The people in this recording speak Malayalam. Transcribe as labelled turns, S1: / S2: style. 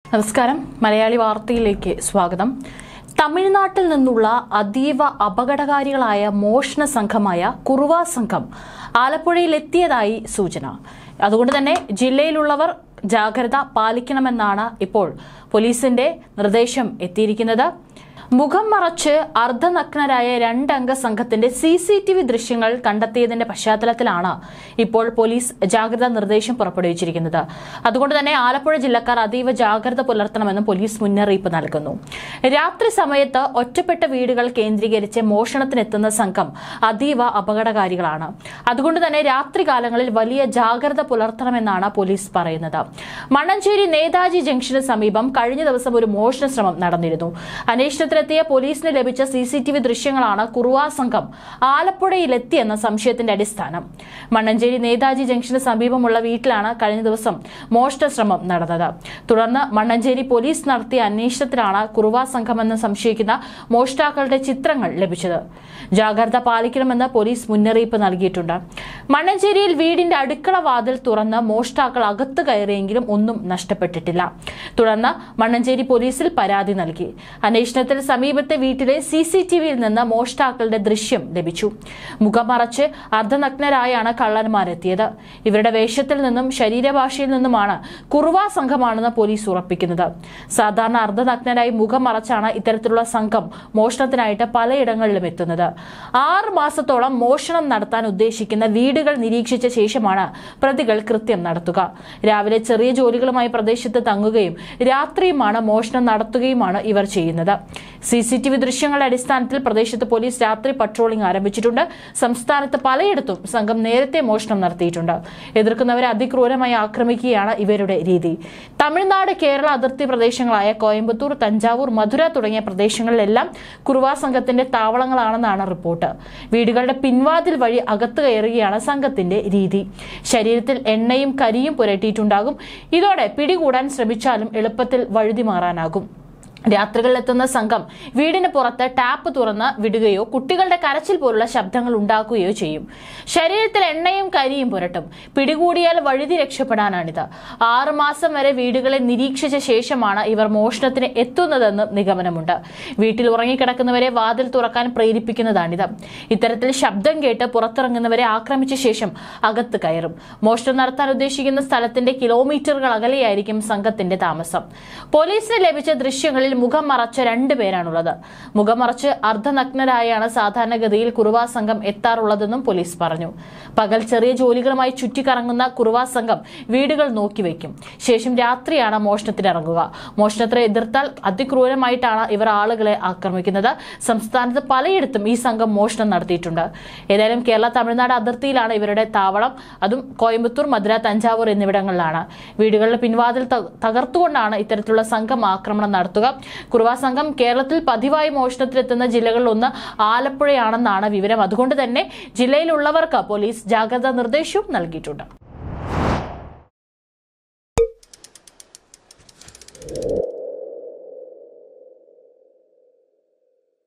S1: നമസ്കാരം മലയാളി വാർത്തയിലേക്ക് സ്വാഗതം തമിഴ്നാട്ടിൽ നിന്നുള്ള അതീവ അപകടകാരികളായ മോഷണ സംഘമായ കുറുവ സംഘം ആലപ്പുഴയിലെത്തിയതായി സൂചന അതുകൊണ്ട് തന്നെ ജില്ലയിലുള്ളവർ ജാഗ്രത പാലിക്കണമെന്നാണ് ഇപ്പോൾ പോലീസിന്റെ നിർദ്ദേശം എത്തിയിരിക്കുന്നത് മുഖം മറച്ച് അർദ്ധനഗ്നരായ രണ്ടംഗ സംഘത്തിന്റെ സി സി ടി വി ദൃശ്യങ്ങൾ കണ്ടെത്തിയതിന്റെ പശ്ചാത്തലത്തിലാണ് ഇപ്പോൾ പോലീസ് ജാഗ്രതാ നിർദ്ദേശം പുറപ്പെടുവിച്ചിരിക്കുന്നത് അതുകൊണ്ട് തന്നെ ആലപ്പുഴ ജില്ലക്കാർ അതീവ ജാഗ്രത പുലർത്തണമെന്നും പോലീസ് മുന്നറിയിപ്പ് നൽകുന്നു രാത്രി സമയത്ത് ഒറ്റപ്പെട്ട വീടുകൾ കേന്ദ്രീകരിച്ച് മോഷണത്തിനെത്തുന്ന സംഘം അതീവ അപകടകാരികളാണ് അതുകൊണ്ട് തന്നെ രാത്രികാലങ്ങളിൽ വലിയ ജാഗ്രത പുലർത്തണമെന്നാണ് പോലീസ് പറയുന്നത് മണ്ണഞ്ചേരി നേതാജി ജംഗ്ഷന് സമീപം കഴിഞ്ഞ ദിവസം ഒരു മോഷണ ശ്രമം നടന്നിരുന്നു അന്വേഷണത്തിലെത്തിയ പോലീസിന് ലഭിച്ച സി സി ടി വി ദൃശ്യങ്ങളാണ് കുറുവാ സംഘം ആലപ്പുഴയിലെത്തിയെന്ന സംശയത്തിന്റെ അടിസ്ഥാനം മണ്ണഞ്ചേരി നേതാജി ജംഗ്ഷന് സമീപമുള്ള വീട്ടിലാണ് കഴിഞ്ഞ ദിവസം മോഷണ ശ്രമം നടന്നത് തുടർന്ന് മണ്ണഞ്ചേരി പോലീസ് നടത്തിയ അന്വേഷണത്തിലാണ് കുറുവാ സംഘമെന്ന് സംശയിക്കുന്ന മോഷ്ടാക്കളുടെ ചിത്രങ്ങൾ ലഭിച്ചത് ജാഗ്രത പാലിക്കണമെന്ന് പോലീസ് മുന്നറിയിപ്പ് നൽകിയിട്ടുണ്ട് മണ്ണഞ്ചേരിയിൽ വീടിന്റെ അടുക്കള വാതിൽ തുറന്ന് മോഷ്ടാക്കൾ അകത്ത് കയറിയെങ്കിലും ഒന്നും നഷ്ടപ്പെട്ടിട്ടില്ല തുടർന്ന് മണ്ണഞ്ചേരി പോലീസിൽ പരാതി നൽകി അന്വേഷണത്തിൽ സമീപത്തെ വീട്ടിലെ സി സി ടി വിയിൽ നിന്ന് മോഷ്ടാക്കളുടെ ദൃശ്യം ലഭിച്ചു മുഖമറച്ച് അർദ്ധനഗ്നരായാണ് കള്ളന്മാരെത്തിയത് ഇവരുടെ വേഷത്തിൽ നിന്നും ശരീരഭാഷയിൽ നിന്നുമാണ് കുറുവാ സംഘമാണെന്ന് പോലീസ് ഉറപ്പിക്കുന്നത് സാധാരണ അർദ്ധനഗ്നരായി മുഖം മറച്ചാണ് ഇത്തരത്തിലുള്ള സംഘം മോഷണത്തിനായിട്ട് പലയിടങ്ങളിലും എത്തുന്നത് ആറ് മാസത്തോളം മോഷണം നടത്താൻ ഉദ്ദേശിക്കുന്ന വീടുകൾ നിരീക്ഷിച്ച ശേഷമാണ് പ്രതികൾ കൃത്യം നടത്തുക രാവിലെ ചെറിയ ജോലികളുമായി പ്രദേശത്ത് തങ്ങുകയും രാത്രിയുമാണ് മോഷണം നടത്തുകയുമാണ് ഇവർ ചെയ്യുന്നത് സി സി ടി വി ദൃശ്യങ്ങളുടെ അടിസ്ഥാനത്തിൽ പ്രദേശത്ത് പോലീസ് രാത്രി പട്രോളിംഗ് ആരംഭിച്ചിട്ടുണ്ട് സംസ്ഥാനത്ത് പലയിടത്തും സംഘം നേരത്തെ മോഷണം നടത്തിയിട്ടുണ്ട് എതിർക്കുന്നവരെ അതിക്രൂരമായി ആക്രമിക്കുകയാണ് ഇവരുടെ രീതി തമിഴ്നാട് കേരള അതിർത്തി പ്രദേശങ്ങളായ കോയമ്പത്തൂർ തഞ്ചാവൂർ മധുര തുടങ്ങിയ പ്രദേശങ്ങളിലെല്ലാം കുറുവാ സംഘത്തിന്റെ താവളങ്ങളാണെന്നാണ് റിപ്പോർട്ട് വീടുകളുടെ പിൻവാതിൽ വഴി അകത്ത് കയറുകയാണ് സംഘത്തിന്റെ രീതി ശരീരത്തിൽ എണ്ണയും കരിയും പുരട്ടിയിട്ടുണ്ടാകും ഇതോടെ പിടികൂടാൻ ശ്രമിച്ചാലും എളുപ്പത്തിൽ വഴുതി മാറാനാകും രാത്രികളിലെത്തുന്ന സംഘം വീടിന് പുറത്ത് ടാപ്പ് തുറന്ന് വിടുകയോ കുട്ടികളുടെ കരച്ചിൽ പോലുള്ള ശബ്ദങ്ങൾ ഉണ്ടാക്കുകയോ ചെയ്യും ശരീരത്തിൽ എണ്ണയും കരിയും പുരട്ടും പിടികൂടിയാൽ വഴുതി രക്ഷപ്പെടാനാണിത് ആറുമാസം വരെ വീടുകളെ നിരീക്ഷിച്ച ശേഷമാണ് ഇവർ മോഷണത്തിന് എത്തുന്നതെന്ന് നിഗമനമുണ്ട് വീട്ടിൽ ഉറങ്ങിക്കിടക്കുന്നവരെ വാതിൽ തുറക്കാൻ പ്രേരിപ്പിക്കുന്നതാണിത് ഇത്തരത്തിൽ ശബ്ദം കേട്ട് പുറത്തിറങ്ങുന്നവരെ ആക്രമിച്ച ശേഷം അകത്ത് കയറും മോഷണം നടത്താൻ ഉദ്ദേശിക്കുന്ന സ്ഥലത്തിന്റെ കിലോമീറ്ററുകൾ അകലെയായിരിക്കും സംഘത്തിന്റെ താമസം പോലീസിന് ലഭിച്ച ദൃശ്യങ്ങളിൽ മുഖം മറച്ച രണ്ട് പേരാണുള്ളത് മുഖം മറച്ച് അർദ്ധനഗ്നരായാണ് സാധാരണഗതിയിൽ കുറുവാ സംഘം എത്താറുള്ളതെന്നും പോലീസ് പറഞ്ഞു പകൽ ചെറിയ ജോലികളുമായി ചുറ്റിക്കറങ്ങുന്ന കുറുവാ സംഘം വീടുകൾ നോക്കിവെക്കും ശേഷം രാത്രിയാണ് മോഷണത്തിനിറങ്ങുക മോഷണത്തെ എതിർത്താൽ അതിക്രൂരമായിട്ടാണ് ഇവർ ആളുകളെ ആക്രമിക്കുന്നത് സംസ്ഥാനത്ത് പലയിടത്തും ഈ സംഘം മോഷണം നടത്തിയിട്ടുണ്ട് ഏതായാലും കേരള തമിഴ്നാട് അതിർത്തിയിലാണ് ഇവരുടെ താവളം അതും കോയമ്പത്തൂർ മധുര തഞ്ചാവൂർ എന്നിവിടങ്ങളിലാണ് വീടുകളുടെ പിൻവാതിൽ ത- തകർത്തുകൊണ്ടാണ് ഇത്തരത്തിലുള്ള സംഘം ആക്രമണം നടത്തുക കുറുവാ സംഘം കേരളത്തിൽ പതിവായി മോഷണത്തിലെത്തുന്ന ജില്ലകളിൽ ഒന്ന് ആലപ്പുഴയാണെന്നാണ് വിവരം അതുകൊണ്ട് തന്നെ ജില്ലയിലുള്ളവർക്ക് പോലീസ് ജാഗ്രതാ നിർദ്ദേശവും നൽകിയിട്ടുണ്ട്